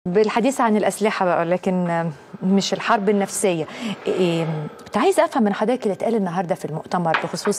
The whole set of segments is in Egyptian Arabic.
بالحديث عن الأسلحة بقى لكن مش الحرب النفسية إيه كنت عايز أفهم من حضرتك اللي اتقال النهاردة في المؤتمر بخصوص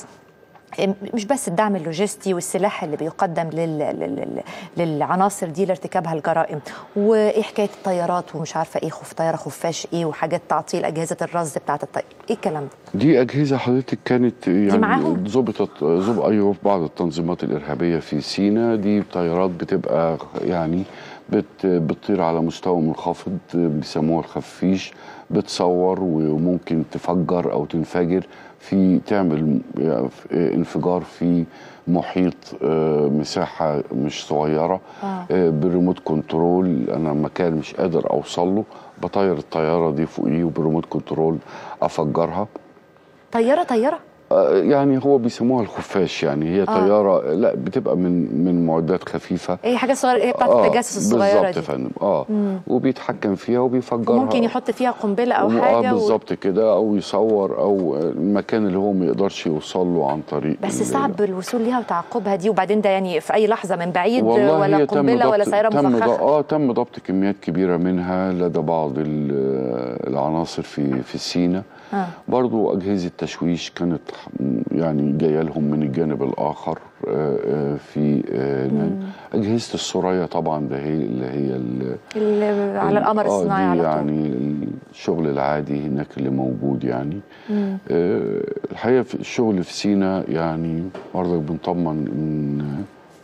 مش بس الدعم اللوجستي والسلاح اللي بيقدم لل... لل... للعناصر دي لارتكابها الجرائم وايه حكايه الطيارات ومش عارفه ايه خف طياره خفاش ايه وحاجات تعطيل اجهزه الرصد بتاعه الطيار ايه الكلام ده دي اجهزه حضرتك كانت يعني معاهم؟ ظبطت ظبط ايوه في بعض التنظيمات الارهابيه في سيناء دي طيارات بتبقى يعني بت بتطير على مستوى منخفض بيسموها الخفيش بتصور وممكن تفجر او تنفجر في تعمل انفجار في محيط آه، مساحه مش صغيره آه. آه، بالريموت كنترول انا مكان مش قادر اوصل له بطير الطياره دي فوقيه وبالريموت كنترول افجرها طياره طياره آه، يعني هو بيسموها الخفاش يعني هي آه. طياره لا بتبقى من من معدات خفيفه ايه حاجه صغيره ايه بتاعه التجسس الصغيره بالظبط يا دي فندم اه وبيتحكم فيها وبيفجرها وممكن يحط فيها قنبله او وم- حاجه اه و... بالظبط كده او يصور او المكان اللي هو ما يقدرش يوصل له عن طريق بس ال- صعب الوصول ليها وتعقبها دي وبعدين ده يعني في اي لحظه من بعيد والله ولا هي تم قنبله ولا ضبط- سياره تم ض- مفخخه اه تم ضبط كميات كبيره منها لدى بعض ال- العناصر في في سينا آه. برضو اجهزه تشويش كانت يعني جايه لهم من الجانب الاخر آه، آه، في آه، اجهزه السرايا طبعا ده هي اللي هي ال- اللي على القمر آه، الصناعي دي على طول يعني الشغل العادي هناك اللي موجود يعني مم. آه، الحقيقه في الشغل في سينا يعني برضك بنطمن ان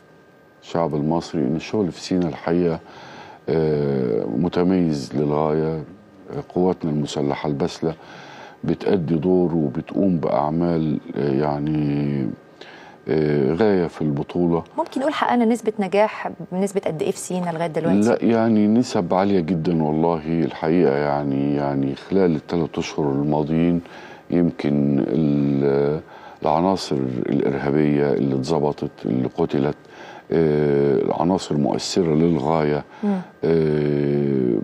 الشعب المصري ان الشغل في سينا الحقيقه آه، متميز للغايه آه، قواتنا المسلحه الباسله بتأدي دور وبتقوم بأعمال آه، يعني آه، غاية في البطولة ممكن نقول حققنا نسبه نجاح بنسبه قد ايه في سينا لغايه دلوقتي لا يعني نسب عالية جدا والله الحقيقة يعني يعني خلال الثلاث أشهر الماضيين يمكن ال- العناصر الإرهابية اللي اتظبطت اللي قتلت آه، عناصر مؤثرة للغاية مم. آه،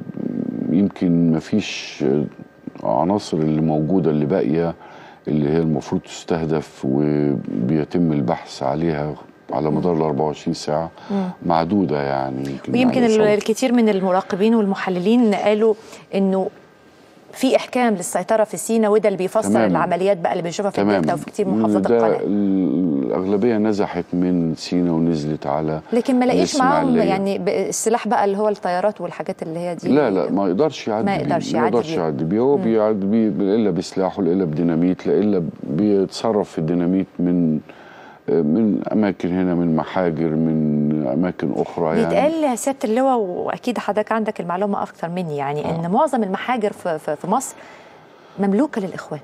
يمكن مفيش عناصر اللي موجودة اللي باقية اللي هي المفروض تستهدف وبيتم البحث عليها على مدار ال 24 ساعة مم. معدودة يعني يمكن ويمكن على ال- صوت. الكثير من المراقبين والمحللين قالوا انه في احكام للسيطره في سينا وده اللي بيفسر تماماً. العمليات بقى اللي بنشوفها في تمام الدلتا وفي كتير من محافظات ده القناه الأغلبية نزحت من سينا ونزلت على لكن ما لاقيش معاهم الإسماعيلية. يعني ب- السلاح بقى اللي هو الطيارات والحاجات اللي هي دي لا لا ما يقدرش يعدي ما بيه. يقدرش ما يعدي يقدرش بيه. يعدي بيه هو بيعدي بيه الا بسلاحه الا بديناميت لا الا بيتصرف في الديناميت من من اماكن هنا من محاجر من اماكن اخرى يعني بيتقال يا سياده اللواء واكيد حضرتك عندك المعلومه اكثر مني يعني آه. ان معظم المحاجر في, في, في مصر مملوكه للاخوان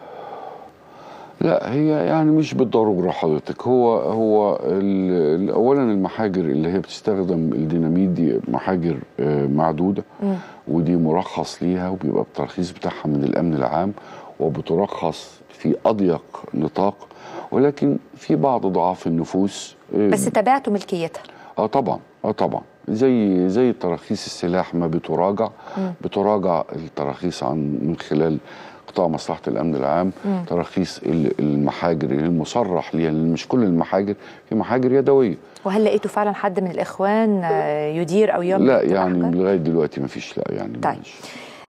لا هي يعني مش بالضروره حضرتك هو هو ال- ال- اولا المحاجر اللي هي بتستخدم الديناميت دي محاجر آه، معدوده مم. ودي مرخص ليها وبيبقى الترخيص بتاعها من الامن العام وبترخص في اضيق نطاق ولكن في بعض ضعاف النفوس آه، بس تابعتوا ملكيتها اه طبعا اه طبعا زي زي تراخيص السلاح ما بتراجع مم. بتراجع التراخيص عن من خلال قطاع مصلحه الامن العام مم. تراخيص ال- المحاجر اللي المصرح ليها لان مش كل المحاجر في محاجر يدويه وهل لقيتوا فعلا حد من الاخوان آه، يدير او يملك لا يعني محجر؟ لغايه دلوقتي ما فيش لا يعني طيب. مش-